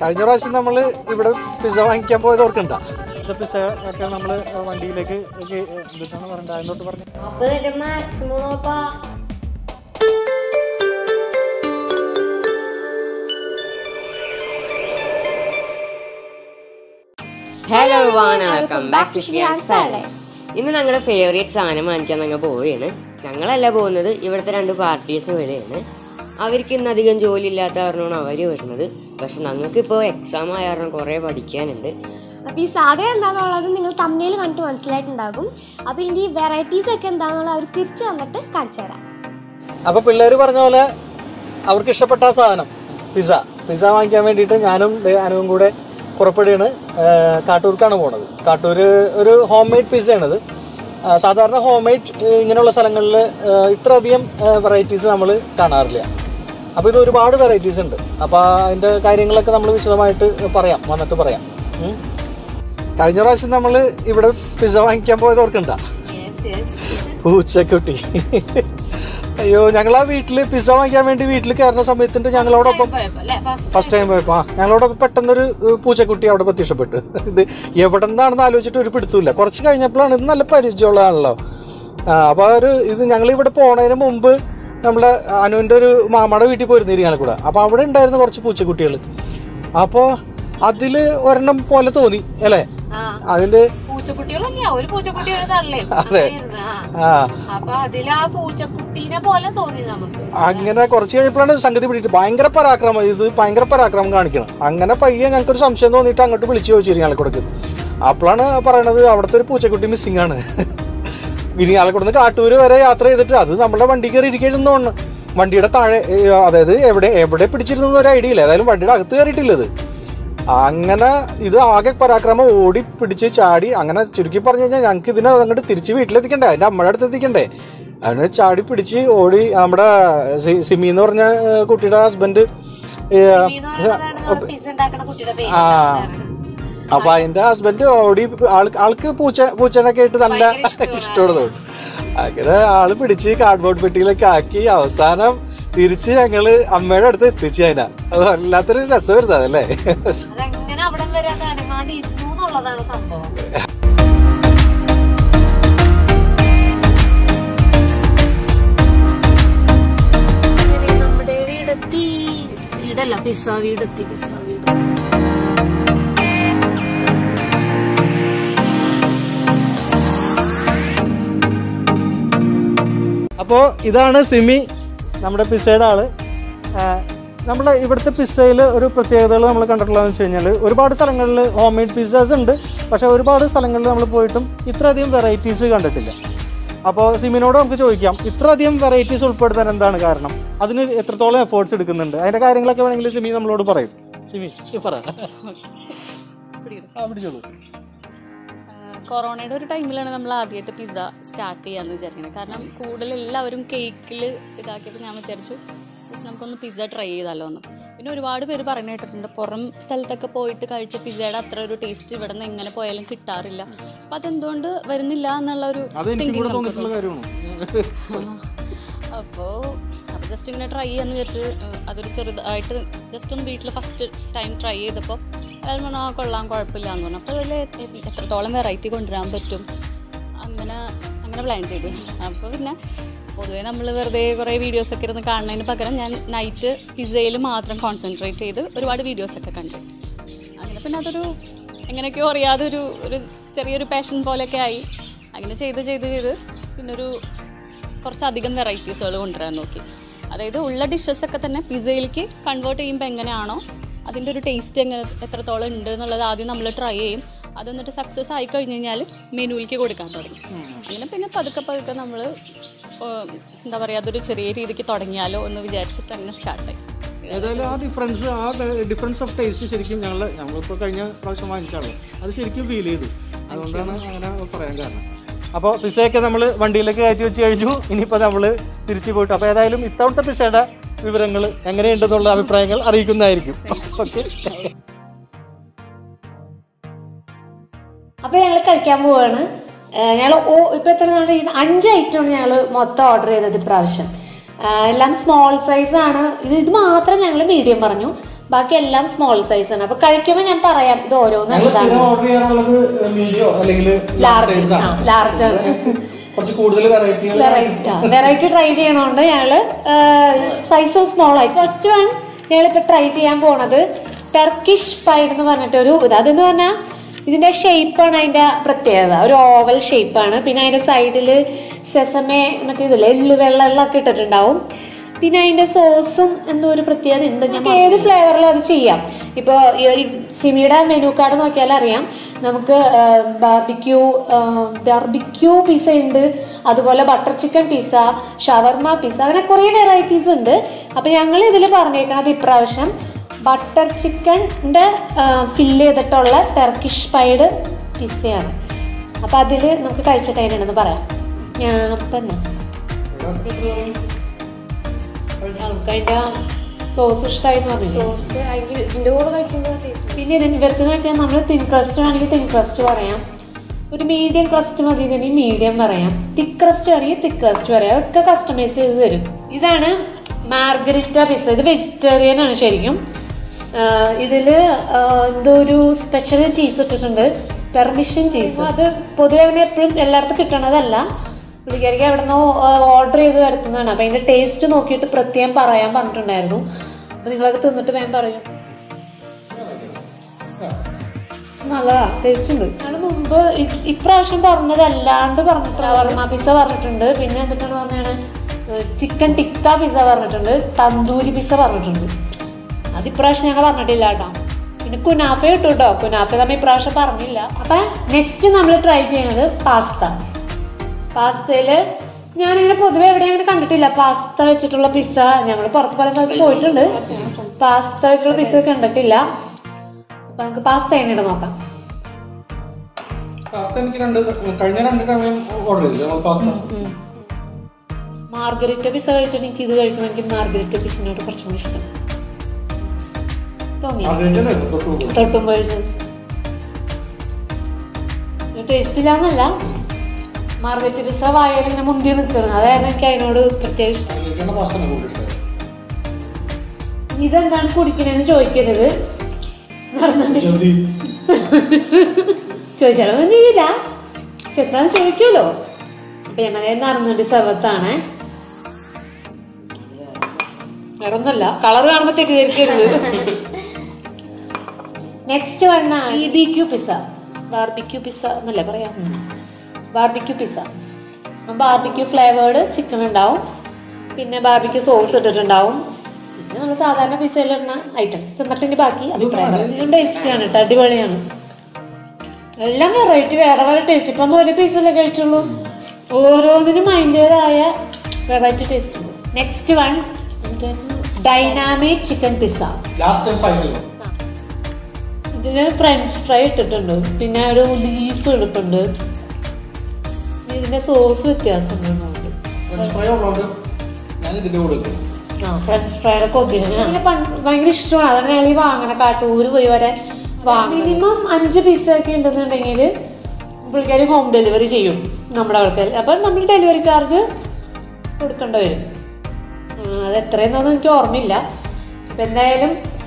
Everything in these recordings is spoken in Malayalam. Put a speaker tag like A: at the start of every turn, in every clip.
A: കഴിഞ്ഞ പ്രാവശ്യം നമ്മൾ ഇവിടെ പിസ്സ വാങ്ങിക്കാൻ പോയത് ഓർക്കണ്ട ഇത് പിസ്സ ഒക്കെ നമ്മൾ വണ്ടിയിലേക്ക് കേ- എന്താണ് പറയണ്ടത് അതിനോട്ട് പറഞ്ഞു
B: അപ്പൊ ഇതിന്റെ മാക്സിമം നോക്കാ
C: hello welcome back to Shiyas palace ഇന്ന് ഞങ്ങളുടെ ഫേവറേറ്റ് സാധനം വാങ്ങിക്കാൻ ഞങ്ങൾ പോവുകയാണ് ഞങ്ങളല്ല പോകുന്നത് ഇവിടുത്തെ രണ്ട് പാർട്ടീസ് വരെയാണ് അവർക്ക് ഇന്ന് അധികം ജോലി ഇല്ലാത്ത കാരണമാണ് അവർ വരുന്നത് പക്ഷെ ഞങ്ങൾക്ക് ഇപ്പോൾ എക്സാം ആയ കാരണം കുറേ പഠിക്കാനുണ്ട്
D: അപ്പോൾ ഈ സാധനം എന്താണെന്നുള്ളത് നിങ്ങൾ തമ്മിൽ കണ്ടിട്ട് മനസ്സിലായിട്ടുണ്ടാകും അപ്പോൾ ഇതിൻ്റെ ഈ വെറൈറ്റീസ് ഒക്കെ എന്താണെന്നുള്ളത് അവർ തിരിച്ചു വന്നിട്ട് കാണിച്ചു തരാം
A: അപ്പോൾ പിള്ളേർ പറഞ്ഞ പോലെ അവർക്ക് ഇഷ്ടപ്പെട്ട ആ സാധനം പിസ്സ പിസ്സ വാങ്ങിക്കാൻ വേണ്ടിയിട്ട് ഞാനും ദേ അനുവും കൂടെ പുറപ്പെടുകയാണ് ഏഹ് കാട്ടൂർക്കാണ് പോണത് കാട്ടൂർ ഒരു ഹോം മെയ്ഡ് പിസ്സയാണിത് ആ, സാധാരണ ഹോം മെയ്ഡ് ഇങ്ങനെയുള്ള സ്ഥലങ്ങളിൽ ഇത്രയധികം വെറൈറ്റീസ് നമ്മൾ കാണാറില്ല അപ്പോൾ ഇത് ഒരുപാട് വെറൈറ്റീസ് ഉണ്ട് അപ്പോൾ അതിൻ്റെ കാര്യങ്ങളൊക്കെ നമ്മൾ വിശദമായിട്ട് പറയാം വന്നിട്ട് പറയാം ഉം. കഴിഞ്ഞ പ്രാവശ്യം നമ്മൾ ഇവിടെ പിസ്സ വാങ്ങിക്കാൻ പോയത് ഓർക്കണ്ട പൂച്ചക്കുട്ടി അയ്യോ ഞങ്ങൾ ആ വീട്ടിൽ പിസ്സ വാങ്ങിക്കാൻ വേണ്ടി വീട്ടിൽ കയറുന്ന സമയത്തുണ്ട് ഞങ്ങളോടൊപ്പം ഫസ്റ്റ് ടൈം പോയപ്പോ ആ ഞങ്ങളോടൊപ്പം പെട്ടെന്നൊരു ഏഹ്, പൂച്ചക്കുട്ടി അവിടെ പ്രത്യക്ഷപ്പെട്ടു ഇത് എവിടെ നിന്നാണെന്ന് ആലോചിച്ചിട്ട് ഒരു പിടുത്തമില്ല കുറച്ച് കഴിഞ്ഞപ്പോഴാണ് ഇത് നല്ല പരിചയമുള്ളതാണല്ലോ ആ അപ്പോൾ ഒരു ഇത് ഞങ്ങൾ ഇവിടെ പോണതിന് മുമ്പ് നമ്മളെ അനുവിൻ്റെ ഒരു മാമയുടെ വീട്ടിൽ പോയിരുന്നു ഇരിങ്ങാലക്കൂടെ അപ്പോൾ അവിടെ ഉണ്ടായിരുന്ന കുറച്ച് പൂച്ചക്കുട്ടികൾ അപ്പോൾ അതിൽ ഒരെണ്ണം പോലെ തോന്നി അല്ലേ അതിൽ
E: പൂച്ചക്കുട്ടികളല്ല ഒരു പൂച്ചക്കുട്ടി ഒരു തള്ളേ
A: അതെ ആ
E: അപ്പൊ അതിൽ ആ പൂച്ചക്കുട്ടീനെ പോലെ തോന്നി നമുക്ക്
A: അങ്ങനെ കുറച്ച് കഴിഞ്ഞപ്പോഴാണ് സംഗതി പിടിയിട്ട് ഭയങ്കര പരാക്രമം ഇത് ഭയങ്കര പരാക്രമം കാണിക്കണം അങ്ങനെ പയ്യെ ഞങ്ങൾക്കൊരു സംശയം തോന്നിയിട്ട് അങ്ങോട്ട് വിളിച്ചു ചോദിച്ചു ആലക്കുടക്ക് അപ്പോഴാണ് പറയണത് അവിടുത്തെ ഒരു പൂച്ചക്കുട്ടി മിസ്സിംഗ് ആണ് ഇരിങ്ങാലക്കുടന്ന് കാട്ടൂര് വരെ യാത്ര ചെയ്തിട്ട് അത് നമ്മുടെ വണ്ടി കയറി ഇരിക്കുന്നു തോന്നുന്നു വണ്ടിയുടെ താഴെ ഏ, അതായത് എവിടെ എവിടെ പിടിച്ചിരുന്നു ഒരു ഐഡിയ ഇല്ല ഏതായാലും വണ്ടിയുടെ അകത്ത് കയറിയിട്ടില്ല ഇത് അങ്ങനെ ഇത് ആകെ പരാക്രമം ഓടി പിടിച്ച് ചാടി അങ്ങനെ ചുരുക്കി പറഞ്ഞു കഴിഞ്ഞാൽ ഞങ്ങൾക്ക് ഇതിനെ അങ്ങോട്ട് തിരിച്ച് വീട്ടിലെത്തിക്കണ്ടേ അതിൻ്റെ അമ്മയുടെ അടുത്ത് എത്തിക്കണ്ടേ അതിനെ ചാടി പിടിച്ച് ഓടി നമ്മുടെ സി- സിമി എന്ന് പറഞ്ഞ ഏ, കുട്ടിയുടെ ഹസ്ബൻഡ്
E: പിസ്സ ഉണ്ടാക്കുന്ന കുട്ടിയുടെ പേര്
A: ആ അപ്പൊ അതിന്റെ ഹസ്ബൻഡ് ഓടി ആൾക്ക് ആൾക്ക് പൂച്ച പൂച്ചനൊക്കെ ആയിട്ട് നല്ല ഇഷ്ടമുള്ളത് അങ്ങനെ ആള് പിടിച്ച് കാർഡ്ബോർഡ് പെട്ടിയിലൊക്കെ ആക്കി അവസാനം തിരിച്ച് ഞങ്ങള് അമ്മയുടെ അടുത്ത് എത്തിച്ചു അതിനാ അത് വല്ലാത്തൊരു രസം വരുന്നത് അതല്ലേ
E: അതെങ്ങനെ അവിടെ വരെ അത് അനങ്ങാണ്ട് ഇരുന്നു എന്നുള്ളതാണ് സംഭവം അങ്ങനെ നമ്മുടെ വീടെത്തി വീടല്ല പിസ്സ വീടെത്തി പിസ്സ വീട്
A: അപ്പോൾ ഇതാണ് സിമി നമ്മുടെ പിസ്സയുടെ ആള് നമ്മുടെ ഇവിടുത്തെ പിസ്സയിൽ ഒരു പ്രത്യേകതകൾ നമ്മൾ കണ്ടിട്ടുള്ളതെന്ന് വെച്ച് കഴിഞ്ഞാൽ ഒരുപാട് സ്ഥലങ്ങളിൽ ഹോം മെയ്ഡ് പിസ്സാസ് ഉണ്ട് പക്ഷേ ഒരുപാട് സ്ഥലങ്ങളിൽ നമ്മൾ പോയിട്ടും ഇത്രയധികം വെറൈറ്റീസ് കണ്ടിട്ടില്ല അപ്പോൾ സിമിനോട് നമുക്ക് ചോദിക്കാം ഇത്രയധികം വെറൈറ്റീസ് ഉൾപ്പെടുത്താൻ എന്താണ് കാരണം അതിന് എത്രത്തോളം എഫേർട്സ് എടുക്കുന്നുണ്ട് അതിൻ്റെ കാര്യങ്ങളൊക്കെ വേണമെങ്കിൽ സിമി നമ്മളോട് പറയും സിമി ഈ പറ ആ പിടിച്ചോളൂ
F: കൊറോണയുടെ ഒരു ടൈമിലാണ് നമ്മൾ ആദ്യമായിട്ട് പിസ്സ സ്റ്റാർട്ട് ചെയ്യാന്ന് വിചാരിക്കുന്നത് കാരണം കൂടുതൽ എല്ലാവരും കേക്കിൽ ഇതാക്കിയപ്പോൾ ഞാൻ വിചാരിച്ചു ജസ്റ്റ് നമുക്കൊന്ന് പിസ്സ ട്രൈ ചെയ്താലോ എന്ന് പിന്നെ ഒരുപാട് പേര് പറഞ്ഞു കേട്ടിട്ടുണ്ട് പുറം സ്ഥലത്തൊക്കെ പോയിട്ട് കഴിച്ച പിസ്സയുടെ അത്ര ഒരു ടേസ്റ്റ് ഇവിടെ നിന്ന് എങ്ങനെ പോയാലും കിട്ടാറില്ല അപ്പം അതെന്തുകൊണ്ട് വരുന്നില്ല എന്നുള്ള ഒരു
A: അത് എനിക്ക്
F: thinking
A: കൂടെ
F: നമുക്ക്
A: തോന്നിയിട്ടുള്ള കാര്യമാണ്
F: അപ്പോൾ അപ്പോൾ ജസ്റ്റ് ഇങ്ങനെ ട്രൈ ചെയ്യാന്ന് വിചാരിച്ച് ഏഹ് അതൊരു ചെറുതായിട്ട് ജസ്റ്റ് ഒന്ന് വീട്ടിൽ ഫസ്റ്റ് ടൈം ട്രൈ ചെയ്തപ്പോൾ അത് പറഞ്ഞു ആ കൊള്ളാം കുഴപ്പമില്ല എന്ന് പറഞ്ഞു അപ്പോൾ അതിൽ എത്രത്തോളം വെറൈറ്റി കൊണ്ടുവരാൻ പറ്റും അങ്ങനെ അങ്ങനെ പ്ലാൻ ചെയ്തു അപ്പോൾ പിന്നെ പൊതുവേ നമ്മൾ വെറുതെ കുറേ വീഡിയോസൊക്കെ ഇരുന്ന് കാണുന്നതിന് പകരം ഞാൻ നൈറ്റ് പിസയിൽ മാത്രം കോൺസെൻട്രേറ്റ് ചെയ്ത് ഒരുപാട് വീഡിയോസൊക്കെ കണ്ടു അങ്ങനെ പിന്നെ അതൊരു എങ്ങനെയൊക്കെയോ അറിയാതെ ഒരു ഒരു ചെറിയൊരു പാഷൻ പോലെയൊക്കെ ആയി അങ്ങനെ ചെയ്ത് ചെയ്ത് ചെയ്ത് പിന്നെ ഒരു കുറച്ചധികം വെറൈറ്റീസുകൾ കൊണ്ടുവരാൻ നോക്കി അതായത് ഉള്ള ഡിഷസ് ഒക്കെ തന്നെ പിസയിലേക്ക് കൺവേർട്ട് ചെയ്യുമ്പോൾ എങ്ങനെയാണോ അതിൻ്റെ ഒരു ടേസ്റ്റ് എങ്ങനെ എത്രത്തോളം ഉണ്ട് എന്നുള്ളത് ആദ്യം നമ്മൾ ട്രൈ ചെയ്യും അത് എന്നിട്ട് സക്സസ് ആയി കഴിഞ്ഞ് കഴിഞ്ഞാൽ മെനുവിലേക്ക് കൊടുക്കാൻ തുടങ്ങി അങ്ങനെ പിന്നെ പതുക്കെ പതുക്കെ നമ്മൾ എന്താ പറയുക അതൊരു ചെറിയ രീതിക്ക് തുടങ്ങിയാലോ എന്ന് വിചാരിച്ചിട്ട് അങ്ങനെ സ്റ്റാർട്ടായി
A: ഏതായാലും ആ ഡിഫറൻസ് ആ ഡിഫറൻസ് ഓഫ് ടേസ്റ്റ് ശരിക്കും ഞങ്ങൾ ഞങ്ങളിപ്പോൾ കഴിഞ്ഞ പ്രാവശ്യം വാങ്ങിച്ചാണല്ലോ അത് ശരിക്കും ഫീൽ ചെയ്തു അതുകൊണ്ടാണ് അങ്ങനെ പറയാൻ കാരണം അപ്പോൾ പിസയൊക്കെ നമ്മൾ വണ്ടിയിലേക്ക് കയറ്റി വെച്ച് കഴിഞ്ഞു ഇനിയിപ്പോൾ നമ്മൾ തിരിച്ചു പോയിട്ട് അപ്പോൾ ഏതായാലും ഇത്തവണത്തെ പിസയുടെ വിവരങ്ങൾ എങ്ങനെയുണ്ടെന്നുള്ള അഭിപ്രായങ്ങൾ അറിയിക്കുന്നതായിരിക്കും ഓക്കെ
G: അപ്പോൾ ഞങ്ങൾ കഴിക്കാൻ പോവാണ് ഞങ്ങൾ ഓ ഇപ്പോൾ എത്ര നാൾ അഞ്ച് ഐറ്റമാണ് ഞങ്ങൾ മൊത്തം ഓർഡർ ചെയ്തത് ഇപ്രാവശ്യം ആ, എല്ലാം സ്മോൾ സൈസ് ആണ് ഇത് ഇത് മാത്രം ഞങ്ങൾ മീഡിയം പറഞ്ഞു ബാക്കി എല്ലാം സ്മോൾ സൈസ് ആണ് അപ്പൊ കഴിക്കുമ്പോൾ ഞാൻ പറയാം ഇത് ഓരോന്ന്
A: ഞങ്ങൾ
G: എന്താണ്
A: സ്ഥിരം ഓർഡർ ചെയ്യാറുള്ളത് മീഡിയോ അല്ലെങ്കിൽ
G: ലാർജ്
A: സൈസ്
G: ആ
A: ആണ്
G: ലാർജ് ആണ്
A: കുറച്ച് കൂടുതൽ വെറൈറ്റികൾ
G: വെറൈറ്റി വെറൈറ്റി ട്രൈ ചെയ്യണോണ്ട് ഞങ്ങള് സൈസ് സ്മോൾ ആയി ഫസ്റ്റ് വൺ ഞങ്ങളിപ്പോൾ ട്രൈ ചെയ്യാൻ പോണത് ടർക്കിഷ് പൈഡ് എന്ന് പറഞ്ഞിട്ടൊരു ഇത് അതെന്ന് പറഞ്ഞാൽ ഇതിന്റെ ഷേപ്പാണ് അതിന്റെ പ്രത്യേകത ഒരു ഓവൽ ഷേപ്പാണ് പിന്നെ അതിന്റെ സൈഡിൽ സെസമേ മറ്റേ ഇതില്ലേ എള്ളു വെള്ളമൊക്കെ ഇട്ടിട്ടുണ്ടാവും പിന്നെ അതിന്റെ സോസും എന്തോ ഒരു പ്രത്യേകത ഉണ്ട് ഞാൻ ഏത് ഫ്ലേവറിലും അത് ചെയ്യാം ഇപ്പോൾ ഈ സിമിയുടെ മെനു കാർഡ് നോക്കിയാൽ അറിയാം നമുക്ക് ബാർബിക്യൂ ബാർബിക്യൂ പിസ്സ ഉണ്ട് അതുപോലെ butter chicken pizza shawarma pizza അങ്ങനെ കുറേ വെറൈറ്റീസ് ഉണ്ട് അപ്പോൾ ഞങ്ങൾ ഇതിൽ പറഞ്ഞേക്കണത് ഇപ്രാവശ്യം ബട്ടർ ചിക്കൻ്റെ ഫില്ല് ചെയ്തിട്ടുള്ള ടർക്കിഷ് പൈഡ് പിസ്സയാണ് അപ്പോൾ അതിൽ നമുക്ക് കഴിച്ചിട്ട് അതിനാണെന്ന് പറയാം ഞാൻ അപ്പം എന്നാ നമുക്ക് അതിൻ്റെ സോസ് ഇഷ്ടമായി എന്ന് പറഞ്ഞു
B: ഇതിന്റെ കൂടെ കഴിക്കുമ്പോൾ
G: പിന്നെ ഇതിന് ഇവർക്ക് വെച്ചാൽ നമ്മൾ തിൻ ക്രസ്റ്റ് വേണമെങ്കിൽ തിൻ ക്രസ്റ്റ് പറയാം ഒരു മീഡിയം ക്രസ്റ്റ് മതി എന്നുണ്ടെങ്കിൽ മീഡിയം പറയാം തിക്ക് ക്രസ്റ്റ് വേണമെങ്കിൽ തിക്ക് ക്രസ്റ്റ് പറയാം ഒക്കെ കസ്റ്റമൈസ് ചെയ്ത് തരും ഇതാണ് മാർഗരിറ്റ പിസ്സ ഇത് വെജിറ്റേറിയൻ ആണ് ശരിക്കും ഇതിൽ എന്തോ ഒരു സ്പെഷ്യൽ ചീസ് ഇട്ടിട്ടുണ്ട് പെർമിഷൻ ചീസ് അത് പൊതുവെ അങ്ങനെ എപ്പോഴും എല്ലായിടത്തും കിട്ടണതല്ല പുള്ളിക്കാരിക്ക് എവിടെ നിന്നോ ഓർഡർ ചെയ്ത് വരുത്തുന്നതാണ് അപ്പം അതിൻ്റെ ടേസ്റ്റ് നോക്കിയിട്ട് പ്രത്യേകം പറയാൻ പറഞ്ഞിട്ടുണ്ടായിരുന്നു അപ്പം നിങ്ങളൊക്കെ തിന്നിട്ട് വേഗം പറയും നല്ലതാ ടേസ്റ്റ് ഉണ്ട് ഞങ്ങൾ മുമ്പ് ഇ- ഇപ്രാവശ്യം പറഞ്ഞതല്ലാണ്ട് പറഞ്ഞിട്ട് വർമ്മ പിസ്സ പറഞ്ഞിട്ടുണ്ട് പിന്നെ എന്നിട്ടാണ് പറഞ്ഞാണ് ചിക്കൻ ടിക്ക പിസ്സ പറഞ്ഞിട്ടുണ്ട് തന്തൂരി പിസ്സ പറഞ്ഞിട്ടുണ്ട് അത് ഇപ്രാവശ്യം ഞങ്ങൾ പറഞ്ഞിട്ടില്ല കേട്ടോ പിന്നെ കുനാഫ കിട്ടും കേട്ടോ കുനാഫ നമ്മൾ ഇപ്രാവശ്യം പറഞ്ഞില്ല അപ്പം നെക്സ്റ്റ് നമ്മൾ ട്രൈ ചെയ്യുന്നത് പാസ്ത പാസ്തയില് ഞാനിങ്ങനെ പൊതുവെ എവിടെ അങ്ങനെ കണ്ടിട്ടില്ല പാസ്ത വെച്ചിട്ടുള്ള പിസ്സ ഞങ്ങൾ പുറത്ത് പല സ്ഥലത്ത് പോയിട്ടുണ്ട് പാസ്ത വെച്ചിട്ടുള്ള പിസ്സ കണ്ടിട്ടില്ല അപ്പൊ നമുക്ക് പാസ്ത എങ്ങനെ നോക്കാം
A: പാസ്ത എനിക്ക് രണ്ട് കഴിഞ്ഞ രണ്ട് സമയം ഓർഡർ ചെയ്തില്ല നമ്മൾ പാസ്ത
G: മാർഗരിറ്റ പിസ്സ കഴിച്ചിട്ട് എനിക്ക് ഇത് കഴിക്കുമ്പോൾ എനിക്ക് മാർഗരിറ്റ പിസ്സിനോട് കുറച്ചും കൂടി ഇഷ്ടം തോന്നി
A: മാർഗരറ്റ് തൊട്ട് കൂടുതൽ
G: തൊട്ടും കഴിച്ചത് ടേസ്റ്റ് ഇല്ലാന്നല്ല മാർഗരിറ്റ പിസ്സ വായയിൽ ഇങ്ങനെ മുന്തി നിൽക്കണം അതായിരുന്നു എനിക്ക് അതിനോട് പ്രത്യേക ഇഷ്ടം
A: മാർഗരറ്റിന്റെ പാസ്ത ആണ് കൂടുതൽ ഇഷ്ടം
G: ഇതെന്താണ് കുടിക്കണേന്ന് ചോദിക്കരുത്
A: ജൽദി
G: ചോദിച്ചാലൊന്നും ചെയ്യില്ല പക്ഷെ എന്താന്ന് ചോദിക്കുമല്ലോ അപ്പൊ ഞാൻ മതി നടന്നുണ്ട് സർവത്താണ് വേറെ ഒന്നല്ല കളർ കാണുമ്പോ തെറ്റിദ്ധരിക്കരുത് next one B B Q pizza barbecue pizza എന്നല്ലേ പറയാം barbecue pizza barbecue flavoured chicken ഉണ്ടാവും പിന്നെ ബാർബിക്യൂ സോസ് ഇട്ടിട്ടുണ്ടാവും പിന്നെ നമ്മൾ സാധാരണ പിസ്സയിലിടുന്ന ഐറ്റംസ് തിന്നിട്ടിന്റെ ബാക്കി അഭിപ്രായം ഇതും ടേസ്റ്റി ആണ് കേട്ടോ അടിപൊളിയാണ് എല്ലാം വെറൈറ്റി വേറെ വേറെ ടേസ്റ്റ് ഇപ്പം നമ്മൾ ഒരു പീസല്ലേ കഴിച്ചുള്ളൂ ഓരോന്നിനും അതിൻ്റെതായ വെറൈറ്റി ടേസ്റ്റ് ഉണ്ട് next one dynamic chicken pizza
A: last time final
G: ഇതിന് ഫ്രഞ്ച് ഫ്രൈ ഇട്ടിട്ടുണ്ട് പിന്നെ ഒരു ലീഫ് ഇട്ടിട്ടുണ്ട് ഇതിന്റെ സോസ് വ്യത്യാസമുണ്ട് നമുക്ക്
A: ഫ്രഞ്ച് ഫ്രൈ ഉള്ളതുകൊണ്ട് ഞാൻ ഇതിന്റെ കൂടെ ഇട്ടു.
G: ആ ഫ്രഞ്ച് ഫ്രൈയുടെ കൊതിയാണ് ഭയങ്കര ഇഷ്ടമാണ് അതാണ് ഞങ്ങൾ ഈ വാങ്ങണ കാട്ടൂര് പോയി വരെ മിനിമം അഞ്ച് പീസ് ഒക്കെ ഉണ്ടെന്നുണ്ടെങ്കിൽ പുള്ളിക്കാർ ഹോം ഡെലിവറി ചെയ്യും നമ്മുടെ ആൾക്കാർ അപ്പം നമുക്ക് ഡെലിവറി ചാർജ് കൊടുക്കേണ്ടി വരും ആ, അത് എത്രയെന്നൊന്നും എനിക്ക് ഓർമ്മയില്ല അപ്പം എന്തായാലും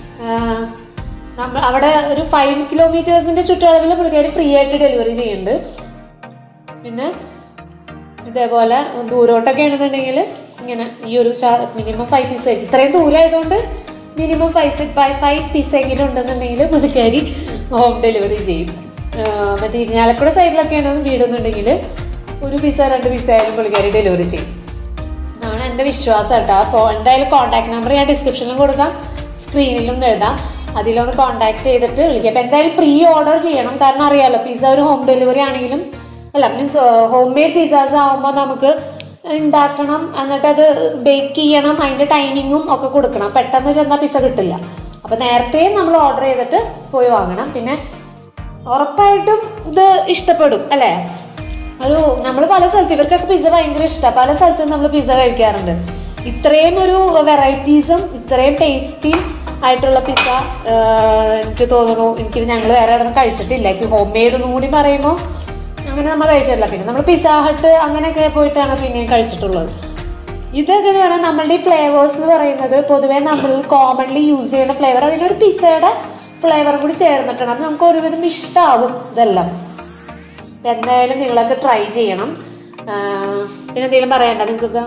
G: നമ്മൾ അവിടെ ഒരു ഫൈവ് കിലോമീറ്റേഴ്സിൻ്റെ ചുറ്റളവിൽ പുള്ളിക്കാർ ഫ്രീ ആയിട്ട് ഡെലിവറി ചെയ്യുന്നുണ്ട് പിന്നെ ഇതേപോലെ ദൂരോട്ടൊക്കെ ആണെന്നുണ്ടെങ്കിൽ ഇങ്ങനെ ഈ ഒരു മിനിമം ഫൈവ് പീസ് ഇത്രയും ദൂരം ആയതുകൊണ്ട് മിനിമം ഫൈവ് ഫൈവ് പീസ് എങ്കിലും ഉണ്ടെന്നുണ്ടെങ്കിൽ പുള്ളിക്കാരി ഹോം ഡെലിവറി ചെയ്യും ആഹ് മറ്റേ ഇരിഞ്ഞാലക്കുട സൈഡിലൊക്കെ ആണെങ്കിൽ വീടെന്നുണ്ടെങ്കിൽ ഒരു പീസോ രണ്ട് പീസോ ആയാലും പുള്ളിക്കാരി ഡെലിവറി ചെയ്യും അതാണ് എൻ്റെ വിശ്വാസം കേട്ടോ ഫോ എന്തായാലും കോൺടാക്ട് നമ്പർ ഞാൻ ഡിസ്ക്രിപ്ഷനിലും കൊടുക്കാം സ്ക്രീനിലും എഴുതാം അതിലൊന്ന് കോൺടാക്ട് ചെയ്തിട്ട് വിളിക്കാം അപ്പോൾ എന്തായാലും പ്രീ ഓർഡർ ചെയ്യണം കാരണം അറിയാലോ പിസ്സ ഒരു ഹോം ഡെലിവറി ആണെങ്കിലും അല്ല മീൻസ് ഹോം മെയ്ഡ് പിസ്സാസ് ആകുമ്പോൾ നമുക്ക് ഉണ്ടാക്കണം എന്നിട്ട് അത് ബേക്ക് ചെയ്യണം അതിൻ്റെ ടൈമിങ്ങും ഒക്കെ കൊടുക്കണം പെട്ടെന്ന് ചെന്നാൽ പിസ്സ കിട്ടില്ല അപ്പോൾ നേരത്തെ നമ്മൾ ഓർഡർ ചെയ്തിട്ട് പോയി വാങ്ങണം പിന്നെ ഉറപ്പായിട്ടും ഇത് ഇഷ്ടപ്പെടും അല്ലേ ഒരു നമ്മൾ പല സ്ഥലത്ത് ഇവർക്കൊക്കെ പിസ്സ ഭയങ്കര ഇഷ്ടമാണ് പല സ്ഥലത്തും നമ്മൾ പിസ്സ കഴിക്കാറുണ്ട് ഇത്രയും ഒരു വെറൈറ്റീസും ഇത്രയും ടേസ്റ്റിയും ആയിട്ടുള്ള പിസ്സ എനിക്ക് തോന്നുന്നു എനിക്ക് ഞങ്ങൾ വേറെ ഇടന്ന് കഴിച്ചിട്ടില്ല ഇപ്പം ഹോം മെയ്ഡ് ഒന്നും കൂടി പറയുമ്പോൾ അങ്ങനെ നമ്മൾ കഴിച്ചിട്ടില്ല പിന്നെ നമ്മൾ പിസ്സ ഹട്ട് അങ്ങനെയൊക്കെ പോയിട്ടാണ് പിന്നെയും കഴിച്ചിട്ടുള്ളത് ഇതൊക്കെ എന്ന് പറഞ്ഞാൽ നമ്മളുടെ ഈ ഫ്ലേവേഴ്സ് എന്ന് പറയുന്നത് പൊതുവേ നമ്മൾ കോമൺലി യൂസ് ചെയ്യുന്ന ഫ്ലേവർ അതിലൊരു പിസയുടെ ഫ്ലേവറും കൂടി ചേർന്നിട്ടാണ് അത് നമുക്ക് ഒരുവിധം ഇഷ്ടമാവും ഇതെല്ലാം അപ്പൊ എന്തായാലും നിങ്ങളൊക്കെ ട്രൈ ചെയ്യണം ആ, പിന്നെ എന്തെങ്കിലും പറയണ്ട നിങ്ങൾക്കൊക്കെ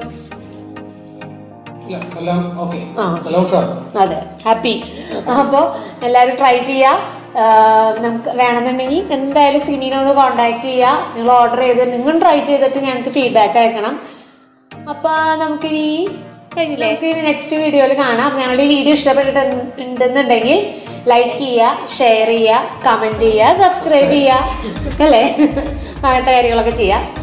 A: ഇല്ല എല്ലാം ഓക്കെ
G: ആ.
A: എല്ലാം ഉഷാർ
G: അതെ ഹാപ്പി അപ്പോൾ എല്ലാവരും ട്രൈ ചെയ്യുക ആ, നമുക്ക് വേണമെന്നുണ്ടെങ്കിൽ എന്തായാലും സിമീനെ ഒന്ന് കോണ്ടാക്ട് ചെയ്യുക നിങ്ങൾ ഓർഡർ ചെയ്ത് നിങ്ങൾ ട്രൈ ചെയ്തിട്ട് ഞങ്ങൾക്ക് ഫീഡ്ബാക്ക് അയക്കണം അപ്പോൾ നമുക്കിനി കഴിഞ്ഞില്ലേ നമുക്ക് നെക്സ്റ്റ് വീഡിയോയിൽ കാണാം ഞങ്ങളുടെ ഈ വീഡിയോ ഇഷ്ടപ്പെട്ടിട്ട് ഉണ്ടെന്നുണ്ടെങ്കിൽ ലൈക്ക് ചെയ്യുക ഷെയർ ചെയ്യുക കമൻറ്റ് ചെയ്യുക സബ്സ്ക്രൈബ് ചെയ്യുക അല്ലേ അങ്ങനത്തെ കാര്യങ്ങളൊക്കെ ചെയ്യുക